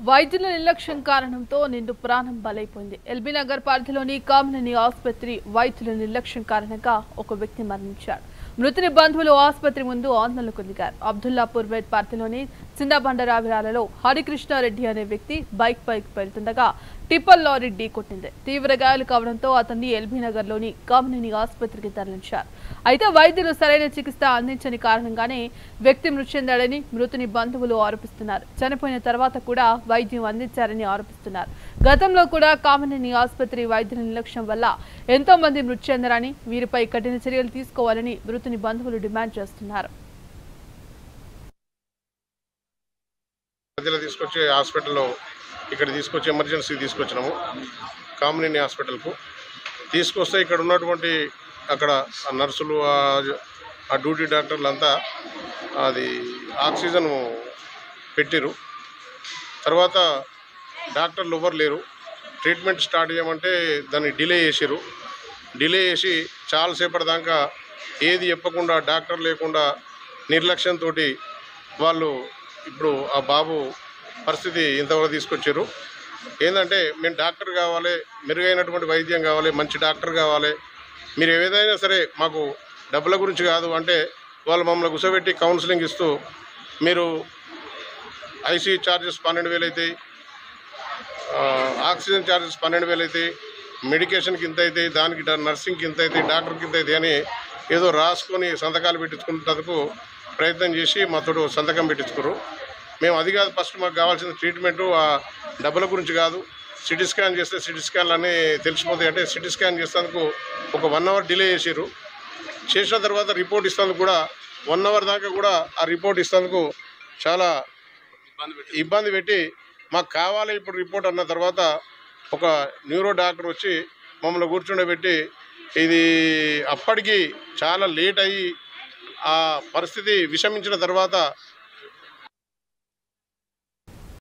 వైద్యుల నిర్లక్ష్యం కారణంతో నిండు ప్రాణం బలైపోయింది ఎల్బీ నగర్ పరిధిలోని కామినేని ఆసుపత్రి వైద్యుల నిర్లక్ష్యం కారణంగా ఒక వ్యక్తి మరణించాడు మృతుని బంధువులు ఆసుపత్రి ముందు ఆందోళనకు దిగారు అబ్దుల్లాపూర్ వేట్ పరిధిలోని చిందబండరావిరాలలో హరికృష్ణారెడ్డి అనే వ్యక్తి బైక్ పైకి వెళ్తుండగా టిప్పర్ లారీ ఢీకొట్టింది తీవ్ర గాయాలు కావడంతో అతన్ని ఎల్బీ నగర్ లోని కామినేని ఆసుపత్రికి తరలించారు అయితే వైద్యులు సరైన చికిత్స అందించని కారణంగానే వ్యక్తి మృతి చెందాడని మృతుని బంధువులు ఆరోపిస్తున్నారు చనిపోయిన తర్వాత కూడా వైద్యం అందించారని ఆరోపిస్తున్నారు గతంలో కూడా కామినేని ఆసుపత్రి వైద్యుల నిర్లక్ష్యం వల్ల ఎంతో మంది మృతి చెందారని వీరిపై కఠిన చర్యలు తీసుకోవాలని మృతుని బంధువులు డిమాండ్ చేస్తున్నారు మధ్యలో తీసుకొచ్చి హాస్పిటల్లో ఇక్కడ తీసుకొచ్చి ఎమర్జెన్సీ తీసుకొచ్చినాము కామినేని హాస్పిటల్కు తీసుకొస్తే ఇక్కడ ఉన్నటువంటి అక్కడ ఆ నర్సులు ఆ- ఆ డ్యూటీ డాక్టర్లు అంతా అది ఆక్సిజన్ పెట్టిరు తర్వాత డాక్టర్లు ఎవరు లేరు ట్రీట్మెంట్ స్టార్ట్ చేయమంటే దాన్ని డిలే చేసిరు డిలే చేసి చాలాసేపటి దాకా ఏది చెప్పకుండా డాక్టర్ లేకుండా నిర్లక్ష్యంతో వాళ్ళు ఇప్పుడు ఆ బాబు పరిస్థితి ఇంతవరకు తీసుకొచ్చారు ఏంటంటే మేము డాక్టర్ కావాలి మెరుగైనటువంటి వైద్యం కావాలి మంచి డాక్టర్ కావాలి మీరు ఏదైనా సరే మాకు డబ్బుల గురించి కాదు అంటే వాళ్ళు మమ్మల్ని కూర్చోబెట్టి కౌన్సిలింగ్ ఇస్తూ మీరు ఐసీ ఛార్జెస్ పన్నెండు వేలు అవుతాయి ఆ, ఆక్సిజన్ ఛార్జెస్ పన్నెండు వేలు అవుతాయి మెడికేషన్కి ఇంత అవుతాయి దానికి డా- నర్సింగ్కి ఇంత అవుతాయి డాక్టర్కి ఇంత అవుతాయి అని ఏదో రాసుకొని సంతకాలు పెట్టించుకునేందుకు ప్రయత్నం చేసి మాతో సంతకం పెట్టించుకోరు మేము అది కాదు ఫస్ట్ మాకు కావాల్సిన ట్రీట్మెంట్ ఆ డబ్బుల గురించి కాదు సిటీ స్కాన్ చేస్తే సిటీ స్కాన్లు అన్నీ తెలిసిపోతాయి అంటే సిటీ స్కాన్ చేసేందుకు ఒక వన్ అవర్ డిలే చేసారు చేసిన తర్వాత రిపోర్ట్ ఇస్తేందుకు కూడా వన్ అవర్ దాకా కూడా ఆ రిపోర్ట్ ఇస్తేందుకు చాలా ఇబ్బంది పెట్టి మాకు కావాలి ఇప్పుడు రిపోర్ట్ అన్న తర్వాత ఒక న్యూరో డాక్టర్ వచ్చి మమ్మల్ని కూర్చుండబెట్టి ఇది అప్పటికి చాలా లేట్ అయ్యి ఆ పరిస్థితి విషమించిన తర్వాత